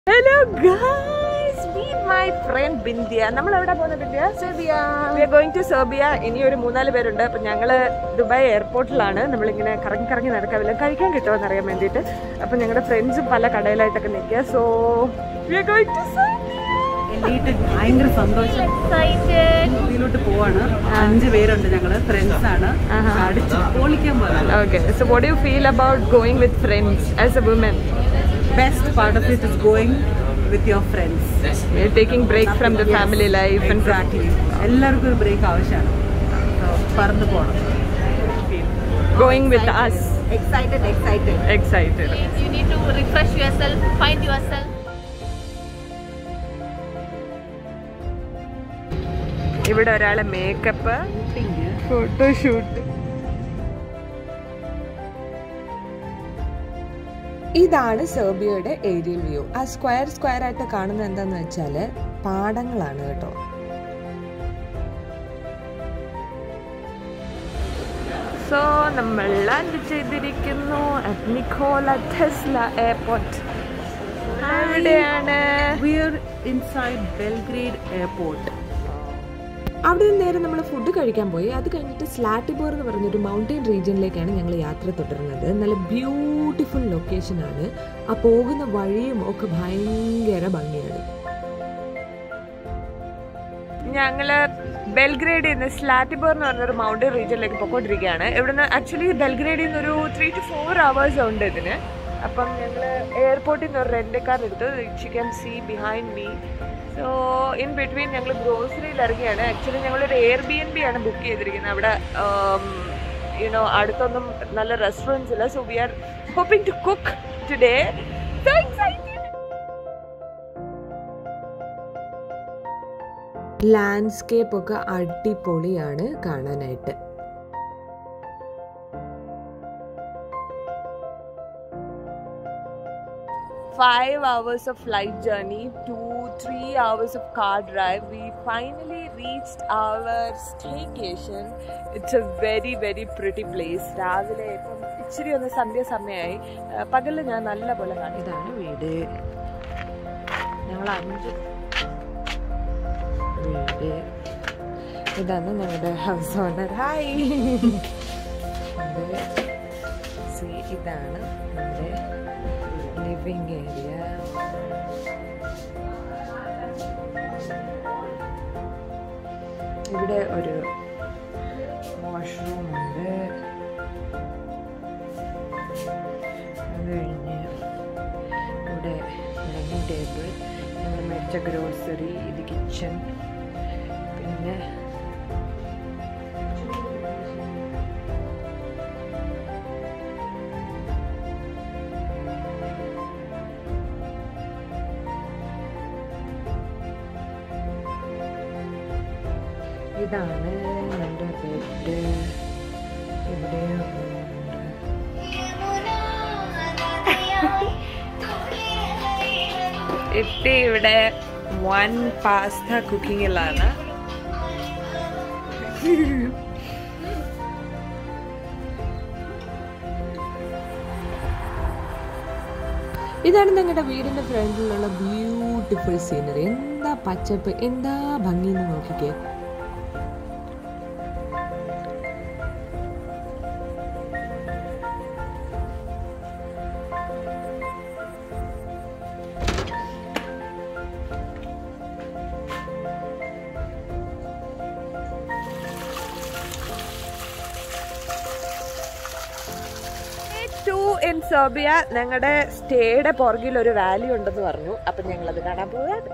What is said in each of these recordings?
Hello guys meet my friend Bindiya നമ്മൾ എവിടെ പോകുന്ന Bindiya Serbia we are going to Serbia ഇനി ഒരു മൂന്നാല് പേരുണ്ട് അപ്പൊ ഞങ്ങള് ദുബായ് എയർപോർട്ടിലാണ് നമ്മളിങ്ങനെ കറങ്ങി കറങ്ങി നടക്കാൻ വല്ല കഴിക്കാൻ കിട്ടുമെന്ന് അറിയാൻ വേണ്ടിയിട്ട് അപ്പൊ ഞങ്ങളുടെ ഫ്രണ്ട്സും പല കടയിലായിട്ടൊക്കെ നിൽക്കുക so we are going to എണ്ണീട്ട് ഭയങ്കര സന്തോഷം ഇതിലോട്ട് പോവാണ് അഞ്ച് പേരുണ്ട് ഞങ്ങള് ഫ്രണ്ട്സ് ആണ് അടിച്ച് പൊളിക്കാൻ പോകുന്നത് okay so what you feel about going with friends as a woman best part of it is going with your friends taking break from the family life and exactly എല്ലാവർക്കും ഒരു ബ്രേക്ക് ആവശ്യമാണ് So, പറന്ന് പോകണം going with us excited excited excited you need to refresh yourself, find yourself. ഇവിടെ ഒരാളെ makeup photoshoot ഇതാണ് സെർബിയയുടെ aerial view ആ സ്ക്വയർ സ്ക്വയർ ആയിട്ട് കാണുന്നത് എന്താന്ന് വെച്ചാല് പാടങ്ങളാണ് കേട്ടോ സോ നമ്മൾ ലാൻഡ് ചെയ്തിരിക്കുന്നു at നിക്കോള ടെസ്ല എയർപോർട്ട് എവിടെയാണ് we are inside Belgrade airport അവിടെ നിന്ന് നേരെ നമ്മൾ ഫുഡ് കഴിക്കാൻ പോയി അത് കഴിഞ്ഞിട്ട് സ്ലാറ്റിബോർ എന്ന് പറഞ്ഞൊരു മൗണ്ടെയിൻ റീജിയനിലേക്കാണ് ഞങ്ങൾ യാത്ര തുടരുന്നത് നല്ല ബ്യൂട്ടിഫുൾ ലൊക്കേഷൻ ആണ് ആ പോകുന്ന വഴിയും ഒക്കെ ഭയങ്കര ഭംഗിയാണ് ഞങ്ങള് ബെൽഗ്രേഡിൽ നിന്ന് സ്ലാറ്റിബോർ എന്ന് പറഞ്ഞൊരു മൗണ്ടെയിൻ റീജിയനിലേക്ക് പൊക്കോണ്ടിരിക്കുകയാണ് ഇവിടുന്ന് ആക്ച്വലി ബെൽഗ്രേഡിൽ നിന്ന് ഒരു ത്രീ ടു ഫോർ അവേഴ്സ് ഉണ്ട് ഇതിന് അപ്പം ഞങ്ങൾ എയർപോർട്ടിൽ നിന്ന് ഒരു റെന്റ് കാർ എടുത്തു you can see behind me so in between ഞങ്ങൾ ഗ്രോസറിയിൽ ഇറങ്ങിയാണ് ആക്ച്വലി ഞങ്ങളൊരു എയർ ബി എൻ ബി ആണ് ബുക്ക് ചെയ്തിരിക്കുന്നത് അവിടെ യുനോ അടുത്തൊന്നും നല്ല റെസ്റ്റോറൻറ്റ്സ് ഇല്ല so we are hoping to cook today so excited landscape ഒക്കെ അടിപൊളിയാണ് കാണാനായിട്ട് five hours of flight journey, two, three hours of car drive. We finally reached our staycation. It's a very, very pretty place. രാവിലെ ഇപ്പം ഇച്ചിരി ഒന്ന് സന്ധ്യ സമയമായി പകല് ഞാൻ നല്ല പോലെ കാണും ഇതാണ് വീട് ഞങ്ങൾ അഞ്ച് വീട് ഇതാണ് ഞങ്ങളുടെ ഹൗസ് ഓണർ ഹായ് ഇതാണ് നമ്മുടെ ലിവിങ് ഏരിയ ഇവിടെ ഒരു വാഷ്റൂം ഉണ്ട് അത് കഴിഞ്ഞ് ഇവിടെ ഡൈനിങ് ടേബിൾ ഞങ്ങൾ മേടിച്ച ഗ്രോസറി ഇത് കിച്ചൺ പിന്നെ ഇതാണ് എൻ്റെ ബെഡ് ഇവിടെ ഇപ്പ ഇവിടെ വൺ പാസ്ത കുക്കിങ്ങിലാണ് ഇതാണ് ഞങ്ങളുടെ വീടിന്റെ ഫ്രണ്ടിലുള്ള ബ്യൂട്ടിഫുൾ സീനറി എന്താ പച്ചപ്പ് എന്താ ഭംഗി എന്ന് നോക്കിക്കേ ടു ഇൻ സെർബിയ ഞങ്ങളുടെ സ്റ്റേയുടെ പുറകിൽ ഒരു വാലി ഉണ്ടെന്ന് പറഞ്ഞു അപ്പൊ ഞങ്ങൾ അത് കാണാൻ പോവാണ്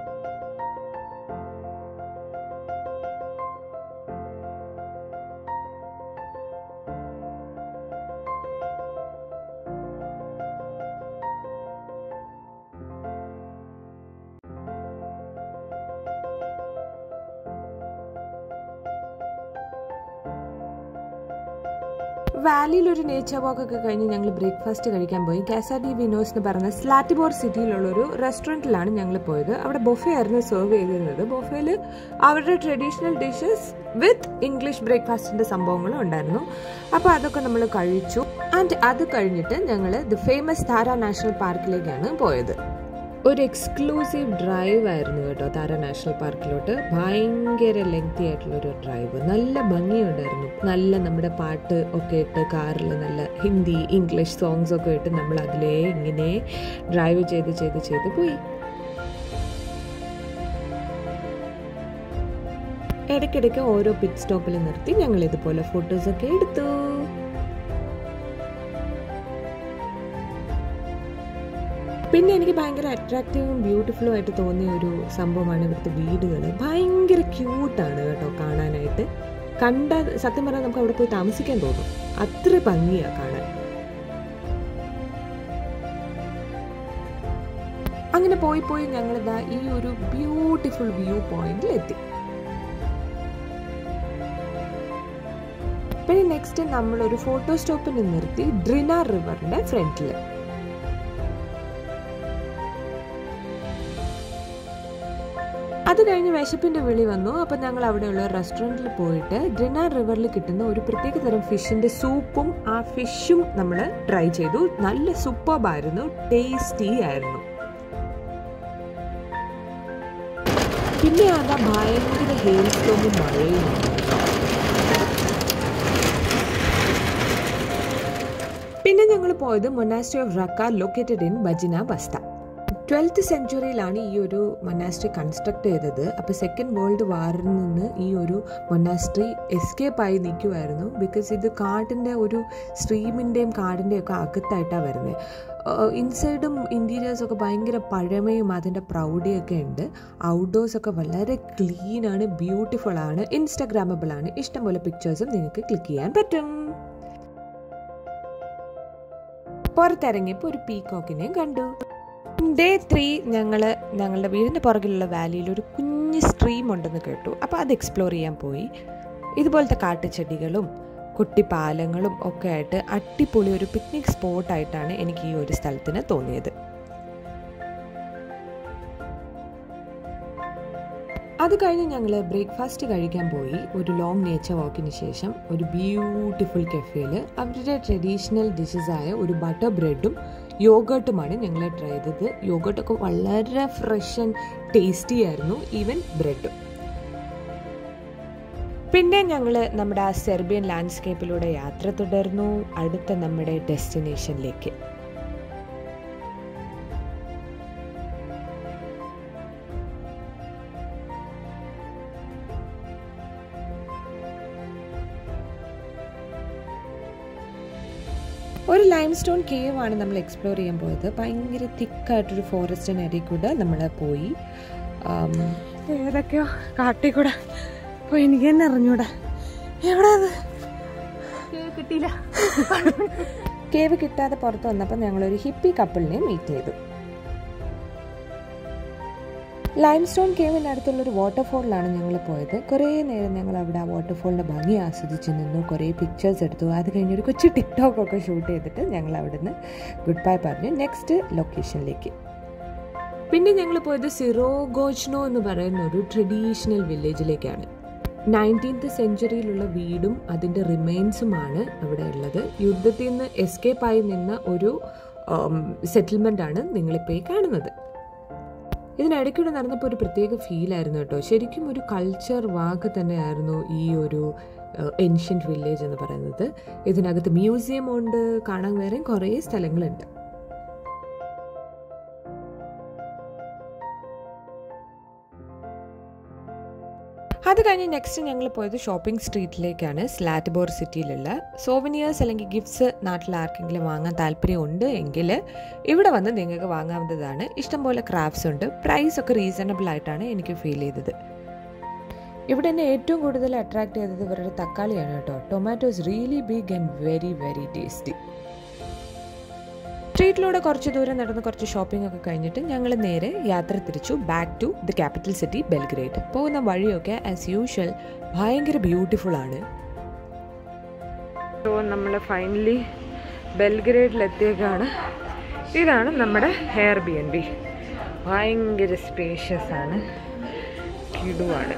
വാലിയിൽ ഒരു നേച്ചർ വാക്ക് ഒക്കെ കഴിഞ്ഞ് ഞങ്ങൾ ബ്രേക്ക്ഫാസ്റ്റ് കഴിക്കാൻ പോയി കാസ ഡി വിനോസ് എന്ന് പറഞ്ഞ സ്ലാറ്റിബോർ സിറ്റിയിലുള്ള ഒരു റെസ്റ്റോറൻറ്റിലാണ് ഞങ്ങൾ പോയത് അവിടെ ബൊഫെ ആയിരുന്നു സെർവ് ചെയ്തിരുന്നത് ബൊഫയിൽ അവരുടെ ട്രഡീഷണൽ ഡിഷസ് വിത്ത് ഇംഗ്ലീഷ് ബ്രേക്ക്ഫാസ്റ്റിന്റെ സംഭവങ്ങളും ഉണ്ടായിരുന്നു അപ്പോൾ അതൊക്കെ നമ്മൾ കഴിച്ചു ആൻഡ് അത് കഴിഞ്ഞിട്ട് ഞങ്ങൾ ദി ഫേമസ് താര നാഷണൽ പാർക്കിലേക്കാണ് പോയത് ഒരു എക്സ്ക്ലൂസീവ് ഡ്രൈവ് ആയിരുന്നു കേട്ടോ താര നാഷണൽ പാർക്കിലോട്ട് ഭയങ്കര ലെങ്തി ആയിട്ടുള്ളൊരു ഡ്രൈവ് നല്ല ഭംഗിയുണ്ടായിരുന്നു നല്ല നമ്മുടെ പാട്ട് ഒക്കെ ഇട്ട് കാറിൽ നല്ല ഹിന്ദി ഇംഗ്ലീഷ് സോങ്സ് ഒക്കെ ഇട്ട് നമ്മൾ അതിലേ ഇങ്ങനെ ഡ്രൈവ് ചെയ്ത് ചെയ്ത് ചെയ്ത് പോയി ഇടയ്ക്കിടയ്ക്ക് ഓരോ പിറ്റ് സ്റ്റോപ്പിൽ നിർത്തി ഞങ്ങൾ ഇതുപോലെ ഫോട്ടോസൊക്കെ എടുത്തു പിന്നെ എനിക്ക് ഭയങ്കര അട്രാക്റ്റീവും ബ്യൂട്ടിഫുള്ളും ആയിട്ട് തോന്നിയ ഒരു സംഭവമാണ് ഇവിടുത്തെ വീടുകൾ ഭയങ്കര ക്യൂട്ടാണ് കേട്ടോ കാണാനായിട്ട് കണ്ട സത്യം പറഞ്ഞാൽ നമുക്ക് അവിടെ പോയി താമസിക്കാൻ തോന്നും അത്ര ഭംഗിയാണ് കാണാൻ അങ്ങനെ പോയി പോയി ഞങ്ങളിതാ ഈ ഒരു ബ്യൂട്ടിഫുൾ വ്യൂ പോയിന്റിൽ എത്തി പിന്നെ നെക്സ്റ്റ് നമ്മളൊരു ഫോട്ടോ സ്റ്റോപ്പിന് നിർത്തി ഡ്രിന റിവറിന്റെ ഫ്രണ്ടിൽ അത് കഴിഞ്ഞ് വിശപ്പിന്റെ വിളി വന്നു അപ്പം ഞങ്ങൾ അവിടെയുള്ള റെസ്റ്റോറൻറ്റിൽ പോയിട്ട് ഡ്രിന റിവറിൽ കിട്ടുന്ന ഒരു പ്രത്യേക തരം ഫിഷിന്റെ സൂപ്പും ആ ഫിഷും നമ്മൾ ട്രൈ ചെയ്തു നല്ല സൂപ്പർബായിരുന്നു ടേസ്റ്റി ആയിരുന്നു പിന്നെ അതാ ഭയങ്കര ഹെയിൽ സ്റ്റോമും മഴയും പിന്നെ ഞങ്ങൾ പോയത് monastery of Raca located in Bajina Basta twelfth സെഞ്ചുറിയിലാണ് ഈ ഒരു മൊനാസ്ട്രി കൺസ്ട്രക്ട് ചെയ്തത് അപ്പോൾ സെക്കൻഡ് വേൾഡ് വാറിൽ നിന്ന് ഈ ഒരു മൊനാസ്ട്രി എസ്കേപ്പ് ആയി നിൽക്കുമായിരുന്നു ബിക്കോസ് ഇത് കാടിൻ്റെ ഒരു സ്ട്രീമിൻ്റെയും കാടിൻ്റെയും ഒക്കെ അകത്തായിട്ടാണ് വരുന്നത് ഇൻസൈഡും ഇൻറ്റീരിയേഴ്സൊക്കെ ഭയങ്കര പഴമയും അതിൻ്റെ പ്രൗഢിയൊക്കെ ഉണ്ട് ഔട്ട്ഡോഴ്സ് ഒക്കെ വളരെ ക്ലീൻ ആണ് ബ്യൂട്ടിഫുൾ ആണ് ഇൻസ്റ്റഗ്രാമബിൾ ആണ് ഇഷ്ടംപോലെ പിക്ചേഴ്സും നിങ്ങൾക്ക് ക്ലിക്ക് ചെയ്യാൻ പറ്റും പുറത്തിറങ്ങിയപ്പോൾ ഒരു പീകോക്കിനെയും കണ്ടു ഡേ ത്രീ ഞങ്ങൾ ഞങ്ങളുടെ വീടിൻ്റെ പുറകിലുള്ള വാലിയിൽ ഒരു കുഞ്ഞ് സ്ട്രീം ഉണ്ടെന്ന് കേട്ടു അപ്പോൾ അത് എക്സ്പ്ലോർ ചെയ്യാൻ പോയി ഇതുപോലത്തെ കാട്ടുചെടികളും കുട്ടിപ്പാലങ്ങളും ഒക്കെ ആയിട്ട് അടിപൊളി ഒരു പിക്നിക് സ്പോട്ടായിട്ടാണ് എനിക്ക് ഈ ഒരു സ്ഥലത്തിന് തോന്നിയത് അത് കഴിഞ്ഞ് ഞങ്ങൾ ബ്രേക്ക്ഫാസ്റ്റ് കഴിക്കാൻ പോയി ഒരു ലോങ് നേച്ചർ വാക്കിന് ശേഷം ഒരു ബ്യൂട്ടിഫുൾ കഫേയിൽ അവരുടെ ട്രഡീഷണൽ ഡിഷസ് ആയ ഒരു ബട്ടർ ബ്രെഡും യോഗേർട്ടുമാണ് ഞങ്ങൾ ട്രൈ ചെയ്തത് യോഗേർട്ടൊക്കെ വളരെ ഫ്രഷ് ആൻഡ് ടേസ്റ്റി ആയിരുന്നു ഈവൻ ബ്രെഡും പിന്നെ ഞങ്ങൾ നമ്മുടെ ആ സെർബിയൻ ലാൻഡ്സ്കേപ്പിലൂടെ യാത്ര തുടർന്നു അടുത്ത നമ്മുടെ ഡെസ്റ്റിനേഷനിലേക്ക് ഒരു ലൈം സ്റ്റോൺ കേവ് ആണ് നമ്മൾ എക്സ്പ്ലോർ ചെയ്യാൻ പോയത് ഭയങ്കര തിക്കായിട്ടൊരു ഫോറസ്റ്റിനരിൽ കൂടെ നമ്മൾ പോയി ഏതൊക്കെയോ കാട്ടിൽ കൂടെ പോയി എനിക്ക് തന്നെ അറിഞ്ഞൂടാ എവിടെ അത് കിട്ടിയില്ല കേവ് കിട്ടാതെ പുറത്ത് വന്നപ്പോൾ ഞങ്ങളൊരു ഹിപ്പി കപ്പിളിനെ മീറ്റ് ചെയ്തു ലൈം സ്റ്റോൺ കേവിൻ്റെ അടുത്തുള്ള ഒരു വാട്ടർഫോളിലാണ് ഞങ്ങൾ പോയത് കുറേ നേരം ഞങ്ങൾ അവിടെ ആ വാട്ടർഫോളിൻ്റെ ഭംഗി ആസ്വദിച്ച് നിന്നു കുറേ പിക്ചേഴ്സ് എടുത്തു അത് കഴിഞ്ഞ് ഒരു കൊച്ചു ടിക്ടോക്ക് ഒക്കെ ഷൂട്ട് ചെയ്തിട്ട് ഞങ്ങൾ അവിടുന്ന് ഗുഡ് ബൈ പറഞ്ഞു നെക്സ്റ്റ് ലൊക്കേഷനിലേക്ക് പിന്നെ ഞങ്ങൾ പോയത് സിറോഗോജ്നോ എന്ന് പറയുന്ന ഒരു ട്രഡീഷണൽ വില്ലേജിലേക്കാണ് നയൻറ്റീൻത്ത് സെഞ്ചുറിയിലുള്ള വീടും അതിൻ്റെ റിമൈൻസുമാണ് അവിടെ ഉള്ളത് യുദ്ധത്തിൽ നിന്ന് എസ്കേപ്പായി നിന്ന ഒരു സെറ്റിൽമെൻ്റ് ആണ് നിങ്ങളിപ്പോൾ ഈ കാണുന്നത് ഇതിനിടയ്ക്കൂടെ നടന്നപ്പോൾ ഒരു പ്രത്യേക ഫീലായിരുന്നു കേട്ടോ ശരിക്കും ഒരു കൾച്ചർ വാക്ക് തന്നെയായിരുന്നു ഈ ഒരു ഏൻഷ്യൻറ്റ് വില്ലേജ് എന്ന് പറയുന്നത് ഇതിനകത്ത് മ്യൂസിയം ഉണ്ട് കാണാൻ വേറെയും കുറേ സ്ഥലങ്ങളുണ്ട് അത് കഴിഞ്ഞ് നെക്സ്റ്റ് ഞങ്ങൾ പോയത് ഷോപ്പിംഗ് സ്ട്രീറ്റിലേക്കാണ് സ്ലാറ്റ്ബോർ സിറ്റിയിലുള്ള സോവനിയേഴ്സ് അല്ലെങ്കിൽ ഗിഫ്റ്റ്സ് നാട്ടിൽ ആർക്കെങ്കിലും വാങ്ങാൻ താല്പര്യമുണ്ട് എങ്കിൽ ഇവിടെ വന്ന് നിങ്ങൾക്ക് വാങ്ങാവുന്നതാണ് ഇഷ്ടംപോലെ ക്രാഫ്റ്റ്സ് ഉണ്ട് പ്രൈസ് ഒക്കെ റീസണബിൾ ആയിട്ടാണ് എനിക്ക് ഫീൽ ചെയ്തത് ഇവിടെ എന്നെ ഏറ്റവും കൂടുതൽ അട്രാക്ട് ചെയ്തത് ഇവരുടെ തക്കാളിയാണ് കേട്ടോ tomato is really big and very very tasty സ്ട്രീറ്റിലൂടെ കുറച്ച് ദൂരം നടന്ന് കുറച്ച് ഷോപ്പിംഗ് ഒക്കെ കഴിഞ്ഞിട്ട് ഞങ്ങൾ നേരെ യാത്ര തിരിച്ചു back to the capital city Belgrade പോകുന്ന വഴിയൊക്കെ ആസ് യൂഷ്വൽ ഭയങ്കര ബ്യൂട്ടിഫുൾ ആണ് സോ നമ്മൾ ഫൈനലി ബെൽഗ്രേഡിലെത്തിയേക്കാണ് ഇതാണ് നമ്മുടെ ഹെയർ ബി എൻ ബി ഭയങ്കര സ്പേഷ്യസ് ആണ് കിടുവാണ്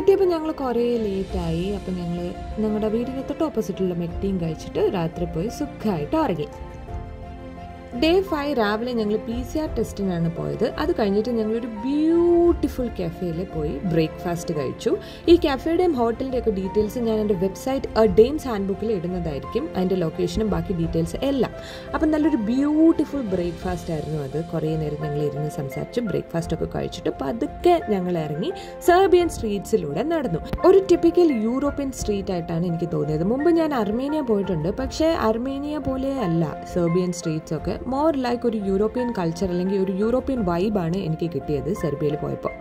വീട്ടിലെത്തിയപ്പോൾ ഞങ്ങൾ കുറേ ലേറ്റായി അപ്പം ഞങ്ങൾ ഞങ്ങളുടെ വീടിന് തൊട്ട് ഓപ്പോസിറ്റുള്ള മെക്ടീം കഴിച്ചിട്ട് രാത്രി പോയി സുഖമായിട്ട് ഉറങ്ങി ഡേ ഫൈവ് രാവിലെ ഞങ്ങൾ പി സി ആർ ടെസ്റ്റിനാണ് പോയത് അത് കഴിഞ്ഞിട്ട് ഞങ്ങളൊരു ബ്യൂട്ടിഫുൾ കഫേയിൽ പോയി ബ്രേക്ക്ഫാസ്റ്റ് കഴിച്ചു ഈ കഫേയുടെയും ഹോട്ടലിൻ്റെ ഒക്കെ ഡീറ്റെയിൽസ് ഞാൻ എൻ്റെ വെബ്സൈറ്റ് എ ഡെയിംസ് ഹാൻഡ് ബുക്കിൽ ഇടുന്നതായിരിക്കും അതിൻ്റെ ലൊക്കേഷനും ബാക്കി ഡീറ്റെയിൽസ് എല്ലാം അപ്പം നല്ലൊരു ബ്യൂട്ടിഫുൾ ബ്രേക്ക്ഫാസ്റ്റ് ആയിരുന്നു അത് കുറേ നേരം ഞങ്ങൾ ഇരുന്ന് സംസാരിച്ച് ബ്രേക്ക്ഫാസ്റ്റ് ഒക്കെ കഴിച്ചിട്ട് പതുക്കെ ഞങ്ങൾ ഇറങ്ങി സെർബിയൻ സ്ട്രീറ്റ്സിലൂടെ നടന്നു ഒരു ടിപ്പിക്കൽ യൂറോപ്യൻ സ്ട്രീറ്റ് ആയിട്ടാണ് എനിക്ക് തോന്നിയത് മുമ്പ് ഞാൻ അർമേനിയ പോയിട്ടുണ്ട് പക്ഷേ അർമേനിയ പോലെ അല്ല സെർബിയൻ സ്ട്രീറ്റ്സ് ഒക്കെ മോർ ലൈക്ക് ഒരു യൂറോപ്യൻ കൾച്ചർ അല്ലെങ്കിൽ ഒരു യൂറോപ്യൻ വൈബാണ് എനിക്ക് കിട്ടിയത് സെർബിയയിൽ പോയപ്പോൾ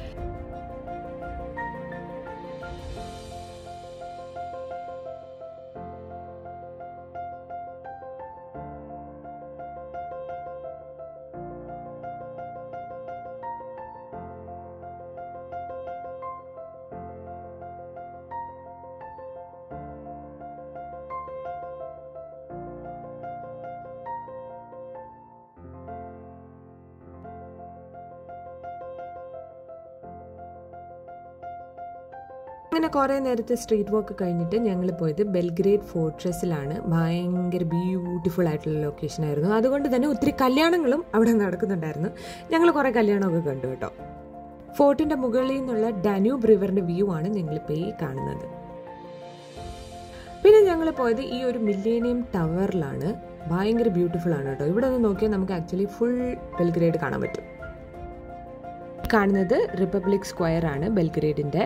അങ്ങനെ കുറേ നേരത്തെ സ്ട്രീറ്റ് വാക്ക് കഴിഞ്ഞിട്ട് ഞങ്ങൾ പോയത് ബെൽഗ്രേഡ് ഫോർട്രസിലാണ് ഭയങ്കര ബ്യൂട്ടിഫുൾ ആയിട്ടുള്ള ലൊക്കേഷൻ ആയിരുന്നു അതുകൊണ്ട് തന്നെ ഒത്തിരി കല്യാണങ്ങളും അവിടെ നടക്കുന്നുണ്ടായിരുന്നു ഞങ്ങൾ കുറേ കല്യാണമൊക്കെ കണ്ടു കേട്ടോ ഫോർട്ടിന്റെ മുകളിൽ നിന്നുള്ള ഡാന്യൂബ് റിവറിന്റെ വ്യൂ ആണ് ഞങ്ങളിപ്പോൾ ഈ കാണുന്നത് പിന്നെ ഞങ്ങൾ പോയത് ഈ ഒരു മില്ലേനിയം ടവറിലാണ് ഭയങ്കര ബ്യൂട്ടിഫുൾ ആണ് കേട്ടോ ഇവിടെ നിന്ന് നോക്കിയാൽ നമുക്ക് ആക്ച്വലി ഫുൾ ബെൽഗ്രേഡ് കാണാൻ പറ്റും കാണുന്നത് റിപ്പബ്ലിക് സ്ക്വയർ ആണ് ബെൽഗ്രേഡിന്റെ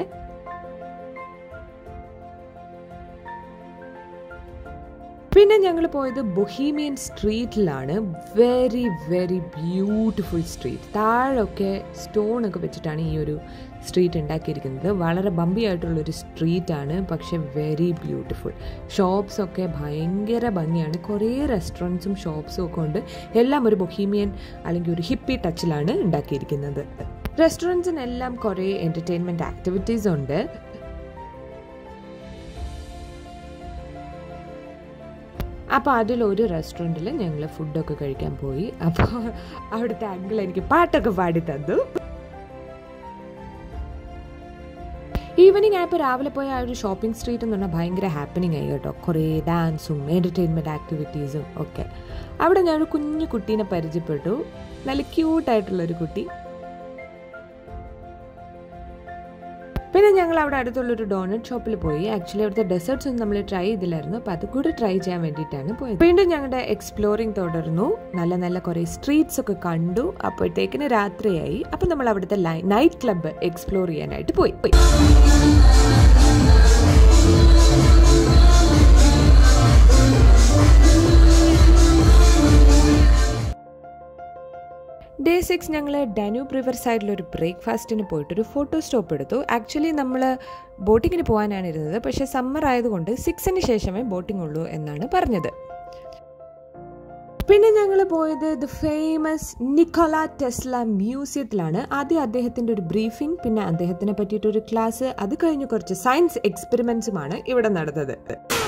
പിന്നെ ഞങ്ങൾ പോയത് ബൊഹീമിയൻ സ്ട്രീറ്റിലാണ് വെരി വെരി ബ്യൂട്ടിഫുൾ സ്ട്രീറ്റ് താഴൊക്കെ സ്റ്റോൺ ഒക്കെ വെച്ചിട്ടാണ് ഈ ഒരു സ്ട്രീറ്റ് ഉണ്ടാക്കിയിരിക്കുന്നത് വളരെ ബമ്പി ആയിട്ടുള്ളൊരു സ്ട്രീറ്റാണ് പക്ഷെ വെരി ബ്യൂട്ടിഫുൾ ഷോപ്സ് ഒക്കെ ഭയങ്കര ഭംഗിയാണ് കുറേ റെസ്റ്റോറൻറ്റ്സും ഷോപ്സും ഒക്കെ ഉണ്ട് എല്ലാം ഒരു ബൊഹീമിയൻ അല്ലെങ്കിൽ ഒരു ഹിപ്പി ടച്ചിലാണ് ഉണ്ടാക്കിയിരിക്കുന്നത് റെസ്റ്റോറൻറ്റ്സിനെല്ലാം കുറേ എൻ്റർടൈൻമെൻറ്റ് ആക്ടിവിറ്റീസ് ഉണ്ട് അപ്പോൾ അതിലൊരു റെസ്റ്റോറൻറ്റിൽ ഞങ്ങൾ ഫുഡൊക്കെ കഴിക്കാൻ പോയി അപ്പോൾ അവിടുത്തെ അങ്കിൾ എനിക്ക് പാട്ടൊക്കെ പാടി തന്നു ഈവനിങ് ആയപ്പോൾ രാവിലെ പോയ ആ ഒരു ഷോപ്പിംഗ് സ്ട്രീറ്റ് എന്ന് പറഞ്ഞാൽ ഭയങ്കര ഹാപ്പനിങ് ആയി കേട്ടോ കുറേ ഡാൻസും എൻ്റർടൈൻമെൻറ്റ് ആക്ടിവിറ്റീസും ഒക്കെ അവിടെ ഞാനൊരു കുഞ്ഞു കുട്ടീനെ പരിചയപ്പെട്ടു നല്ല ക്യൂട്ടായിട്ടുള്ളൊരു കുട്ടി പിന്നെ ഞങ്ങൾ അവിടെ അടുത്തുള്ളൊരു ഡോണറ്റ് ഷോപ്പിൽ പോയി ആക്ച്വലി അവിടുത്തെ ഡെസേർട്സ് ഒന്നും നമ്മൾ ട്രൈ ചെയ്തില്ലായിരുന്നു അപ്പോൾ അത് കൂടി ട്രൈ ചെയ്യാൻ വേണ്ടിയിട്ടാണ് പോയത് വീണ്ടും ഞങ്ങളുടെ എക്സ്പ്ലോറിംഗ് തുടർന്നു നല്ല നല്ല കുറേ സ്ട്രീറ്റ്സ് ഒക്കെ കണ്ടു അപ്പോഴത്തേക്കിന് രാത്രിയായി അപ്പം നമ്മൾ അവിടുത്തെ നൈറ്റ് ക്ലബ്ബ് എക്സ്പ്ലോർ ചെയ്യാനായിട്ട് പോയി പോയി ഡേ സിക്സ് ഞങ്ങൾ ഡനൂബ് റിവർ സൈഡിൽ ഒരു ബ്രേക്ക്ഫാസ്റ്റിന് പോയിട്ട് ഒരു ഫോട്ടോ സ്റ്റോപ്പ് എടുത്തു ആക്ച്വലി നമ്മൾ ബോട്ടിങ്ങിന് പോകാനാണ് ഇരുന്നത് പക്ഷേ സമ്മർ ആയതുകൊണ്ട് സിക്സിന് ശേഷമേ ബോട്ടിംഗ് ഉള്ളൂ എന്നാണ് പറഞ്ഞത് പിന്നെ ഞങ്ങൾ പോയത് ദ ഫേമസ് നിക്കോള ടെസ്ല മ്യൂസിയത്തിലാണ് ആദ്യം അദ്ദേഹത്തിൻ്റെ ഒരു ബ്രീഫിംഗ് പിന്നെ അദ്ദേഹത്തിനെ പറ്റിയിട്ടൊരു ക്ലാസ് അത് കഴിഞ്ഞ് കുറച്ച് സയൻസ് എക്സ്പെരിമെൻസുമാണ് ഇവിടെ നടന്നത്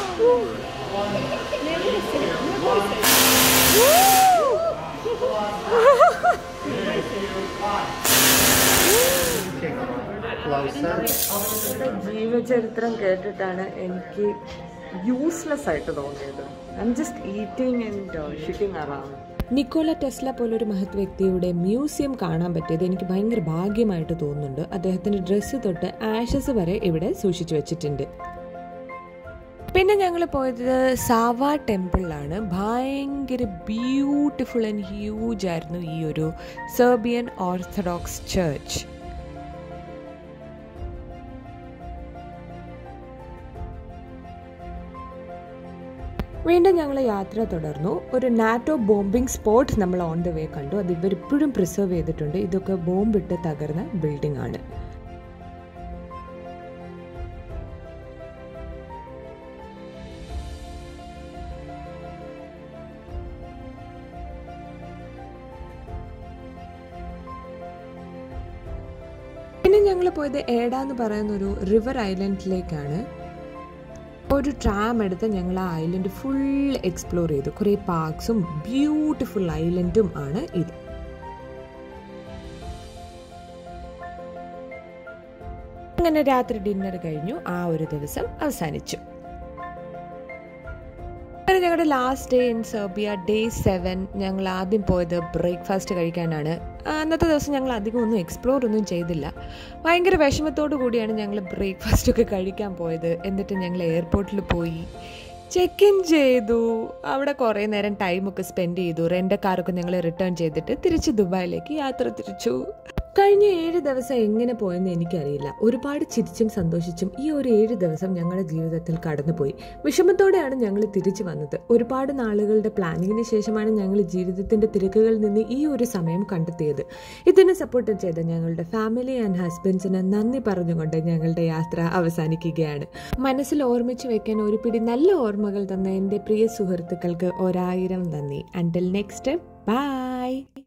ജീവചരിത്രം കേട്ടിട്ടാണ് എനിക്ക് യൂസ്ലെസ് ആയിട്ട് തോന്നിയത് I'm just eating and shitting around Nikola Tesla പോലൊരു മഹത് വ്യക്തിയുടെ മ്യൂസിയം കാണാൻ പറ്റിയത് എനിക്ക് ഭയങ്കര ഭാഗ്യമായിട്ട് തോന്നുന്നുണ്ട് അദ്ദേഹത്തിന്റെ ഡ്രസ്സ് തൊട്ട് ആഷസ് വരെ ഇവിടെ സൂക്ഷിച്ചു വെച്ചിട്ടുണ്ട് പിന്നെ ഞങ്ങൾ പോയത് സാവ ടെമ്പിളിലാണ് ഭയങ്കര ബ്യൂട്ടിഫുൾ ആൻഡ് ഹ്യൂജ് ആയിരുന്നു ഈ ഒരു സെർബിയൻ ഓർത്തഡോക്സ് ചർച്ച് വീണ്ടും ഞങ്ങൾ യാത്ര തുടർന്നു ഒരു നാറ്റോ ബോംബിംഗ് സ്പോട്ട് നമ്മൾ ഓൺ ദ വേ കണ്ടു അത് ഇവരിപ്പോഴും പ്രിസർവ് ചെയ്തിട്ടുണ്ട് ഇതൊക്കെ ബോംബിട്ട് തകർന്ന ബിൽഡിംഗ് ആണ് പിന്നെ ഞങ്ങൾ പോയത് ഏഡ എന്ന് പറയുന്ന ഒരു റിവർ ഐലൻഡിലേക്കാണ് ഒരു ട്രാം എടുത്ത് ഞങ്ങൾ ആ ഐലൻഡ് ഫുൾ എക്സ്പ്ലോർ ചെയ്തു കുറേ പാർക്സും ബ്യൂട്ടിഫുൾ ഐലൻഡും ആണ് ഇത് അങ്ങനെ രാത്രി ഡിന്നർ കഴിഞ്ഞു ആ ഒരു ദിവസം അവസാനിച്ചു അങ്ങനെ ഞങ്ങളുടെ last day in Serbia day seven ഞങ്ങൾ ആദ്യം പോയത് ബ്രേക്ക്ഫാസ്റ്റ് കഴിക്കാനാണ് ആ, അന്നത്തെ ദിവസം ഞങ്ങൾ അധികം ഒന്നും എക്സ്പ്ലോർ ഒന്നും ചെയ്തില്ല ഭയങ്കര വിഷമത്തോടു കൂടിയാണ് ഞങ്ങൾ ബ്രേക്ക്ഫാസ്റ്റ് ഒക്കെ കഴിക്കാൻ പോയത് എന്നിട്ട് ഞങ്ങൾ എയർപോർട്ടിൽ പോയി ചെക്ക് ഇൻ ചെയ്തു അവിടെ കുറേ നേരം ടൈമൊക്കെ സ്പെൻഡ് ചെയ്തു റെൻ്റ് കാറൊക്കെ ഞങ്ങൾ റിട്ടേൺ ചെയ്തിട്ട് തിരിച്ച് ദുബായിലേക്ക് യാത്ര തിരിച്ചു കഴിഞ്ഞ ഏഴ് ദിവസം എങ്ങനെ പോയെന്ന് എനിക്കറിയില്ല ഒരുപാട് ചിരിച്ചും സന്തോഷിച്ചും ഈ ഒരു ഏഴ് ദിവസം ഞങ്ങളുടെ ജീവിതത്തിൽ കടന്നുപോയി വിഷമത്തോടെയാണ് ഞങ്ങൾ തിരിച്ചു വന്നത് ഒരുപാട് നാളുകളുടെ പ്ലാനിങ്ങിന് ശേഷമാണ് ഞങ്ങൾ ജീവിതത്തിന്റെ തിരക്കുകളിൽ നിന്ന് ഈ ഒരു സമയം കണ്ടെത്തിയത് ഇതിനെ സപ്പോർട്ട് ചെയ്ത ഞങ്ങളുടെ ഫാമിലി ആൻഡ് ഹസ്ബൻഡ്സിന് നന്ദി പറഞ്ഞുകൊണ്ട് ഞങ്ങളുടെ യാത്ര അവസാനിക്കുകയാണ് മനസ്സിൽ ഓർമ്മിച്ചു വെക്കാൻ ഒരു പിടി നല്ല ഓർമ്മകൾ തന്ന എൻ്റെ പ്രിയ സുഹൃത്തുക്കൾക്ക് ഒരായിരം നന്ദി അണ്ടിൽ നെക്സ്റ്റ് ബൈ